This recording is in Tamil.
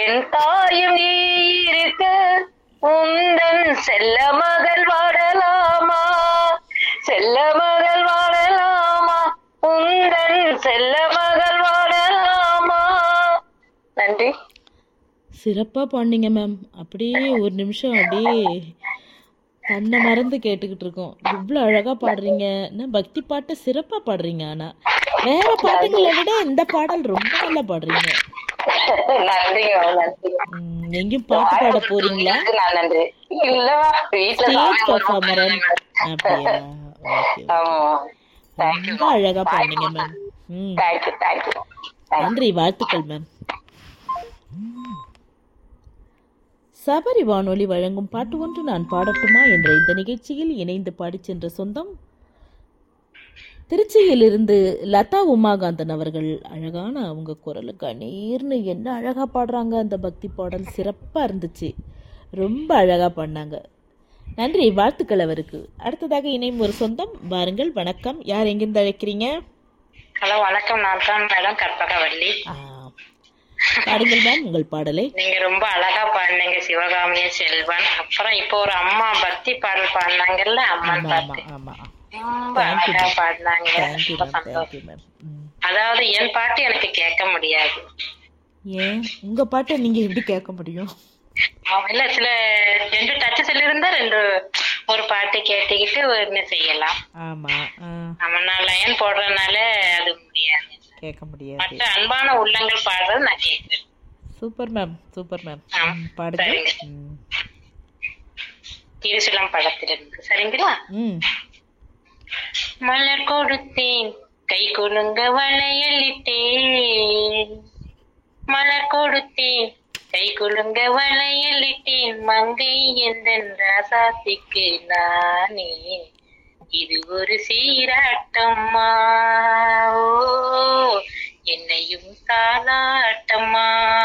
என் தாயும் நீ இருக்க உந்தன் செல்ல மகள் வாழலாமா செல்ல மகள் வாழலாமா உந்தன் செல்ல மகள் வாழலாமா நன்றி சிறப்பாக பாடினீங்க மேம் அப்படியே ஒரு நிமிஷம் அப்படியே தன்னை மறந்து கேட்டுக்கிட்டு இருக்கோம் இவ்வளோ அழகாக பாடுறீங்க என்ன பக்தி பாட்டு சிறப்பாக பாடுறீங்க ஆனால் வேற பாட்டுங்களை விட இந்த பாடல் ரொம்ப நல்லா பாடுறீங்க நன்றிங்க நன்றி ம், எங்கேயும் பாட்டு பாட போறீங்களா நான் நன்றி இல்லவா வீட்டுல ஸ்டேஜ் பர்ஃபார்மர் அப்படியா ஓகே ஆமா ரொம்ப அழகாக பாடுனீங்க மேம் ம் தேங்க்யூ தேங்க்யூ நன்றி வாழ்த்துக்கள் மேம் சபரி வானொலி வழங்கும் பாட்டு ஒன்று நான் பாடட்டுமா என்ற இந்த நிகழ்ச்சியில் இணைந்து பாடிச் சென்ற சொந்தம் திருச்சியிலிருந்து லதா உமாகாந்தன் அவர்கள் அழகான அவங்க குரலுக்கு அநீர்னு என்ன அழகாக பாடுறாங்க அந்த பக்தி பாடல் சிறப்பாக இருந்துச்சு ரொம்ப அழகாக பாடினாங்க நன்றி வாழ்த்துக்கள் அவருக்கு அடுத்ததாக இணையும் ஒரு சொந்தம் வாருங்கள் வணக்கம் யார் எங்கிருந்து அழைக்கிறீங்க ஹலோ வணக்கம் நான் தான் மேடம் கற்பகவல்லி ஆ, பாடுங்கள் மேம் உங்கள் பாடலை நீங்க ரொம்ப அழகா பாடினீங்க சிவகாமிய செல்வன் அப்புறம் இப்போ ஒரு அம்மா பக்தி பாடல் பாடினாங்கல்ல அம்மன் ஆமா ஆமா பாட்டு ஆமா ரொம்ப Thank you, அழகா ma'am. பாடினாங்க தேங்க்யூ ரொம்ப மேம் சந்தோஷம் தேங்க்யூ மேம் அதாவது என் பாட்டு எனக்கு கேட்க முடியாது ஏன் உங்க பாட்டை நீங்க எப்படி கேட்க முடியும் ஆமா, இல்ல சில ரெண்டு டச் இருந்தா ரெண்டு ஒரு பாட்டு கேட்டுக்கிட்டு ஒண்ணு செய்யலாம் ஆமா ஆ, நம்ம நான் லைன் போடுறதுனால அது முடியாது கேட்க முடியாது மற்ற அன்பான உள்ளங்கள் பாடுறது நான் கேட்கிறேன் சூப்பர் மேம் சூப்பர் மேம் ஆ, பாடுங்க சரிங்க. ம். திருச்சிலம் படத்திலிருந்து சரிங்களா ம் மலர் கொடுத்தேன் கை குலுங்க வளையலிட்டேன் மலர் கொடுத்தேன் கை குலுங்க வளையலிட்டேன் மங்கை எந்த ராசாத்திக்கு நானே இது ஒரு சீராட்டம்மா ஓ என்னையும் தாளாட்டம்மா